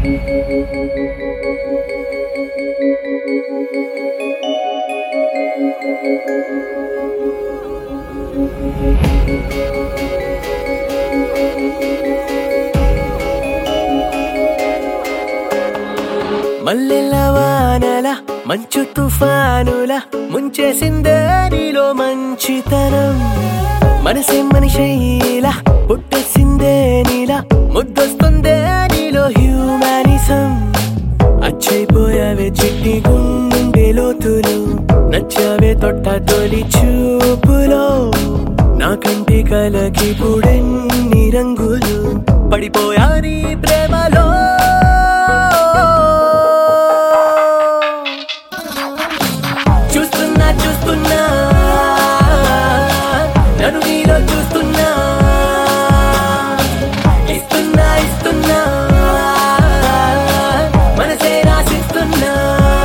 మల్లెల వానల మంచు తుఫానుల ముంచేసిందే నీలో మంచితనం మనసే మనిషైలా పుట్టేసిందే నీలా ముద్దొస్తుందే నీలో హ్యూమానిజం అచ్చైపోయావే చిట్టి గుండె లోతులు నచ్చావే తొట్ట తొలి చూపులో నా కంటి కలకి పుడెన్ని రంగులు పడిపోయా నీ ప్రేమలో చూస్తున్నా చూస్తున్నా నన్ను నీలో చూస్తున్నా ఇస్తున్నా ఇస్తున్నా మనసే రాసిస్తున్నా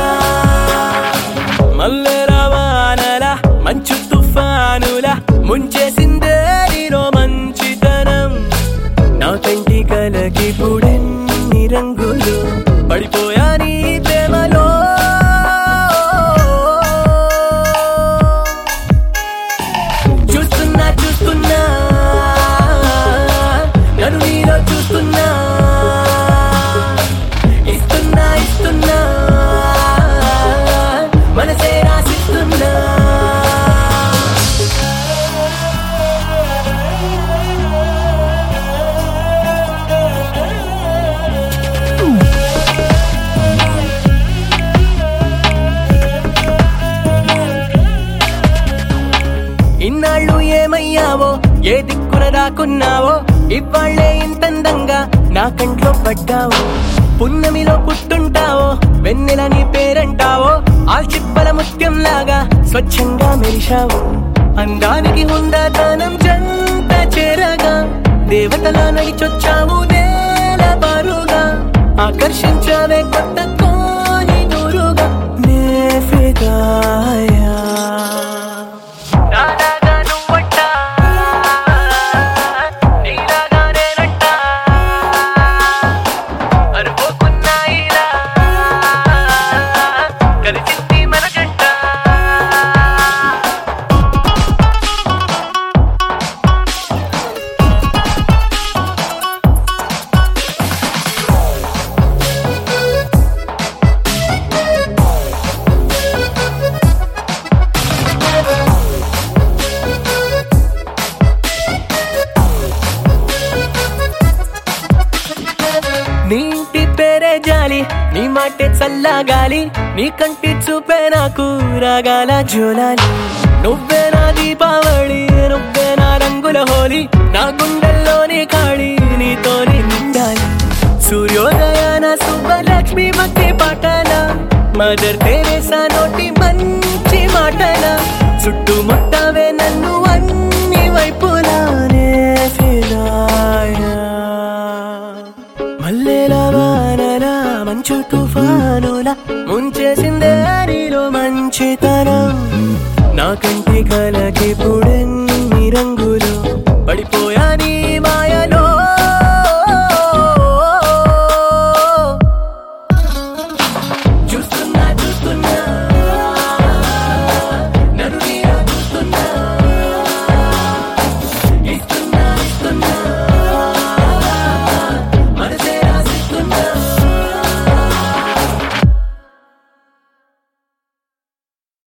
మల్లె రావానల మంచు తుఫానుల ముంచేసిందే నీలో మంచితనం నా కంటి కలకి పుడెన్ని రంగులు పడిపోయా నీ ప్రేమలో చూస్తున్నా చూస్తున్నా నన్ను నీలో చూస్తున్నా ఇస్తున్నా ఇస్తున్నా మనసే రాసిస్తున్నా ఇన్నాళ్ళు ఏమయ్యావో ఏ దిక్కున రాకున్నావో ఇవాళ్లే ఇంతందంగా నా కంట్లో పడ్డావో పున్నమిలో పుట్టుంటావో వెన్నెల నీ పేరంటావో ఆ చిప్పల ముత్యం లాగా స్వచ్ఛంగా మెరిశావు అందానికి హుందాతనం జంట చేరగా దేవతలా నడిచొచ్చావు నేల బారుగా ఆకర్షించావే కొత్త కోని దూరుగా నే ఫిదాయా నాలాగా నువ్వట్ట నీలాగా నేనట్ట అనుకోకున్నాయిలా కలిసింది మన జంట నీ ఇంటి పేరే జాలి నీ మాటే చల్లగాలి నీ కంటి చూపే నాకు రాగాల జోలాలి నువ్వే నా దీపావళి నువ్వే నా రంగుల హోలీ నా గుండెల్లోని కాళి నీతోని నిండాలి సూర్యోదయాన సుబ్బలక్ష్మి మధ్య పాటల మదర్ తెరేసా నోటి మంచి మాటల చుట్టుముట్టవే నన్ను అన్ని వైపులానే ఫిరాయా మల్లెల వానల మంచు తుఫానుల ముంచేసిందే నీలో మంచితనం నా కంటి కలకి పుడెన్ని రంగులు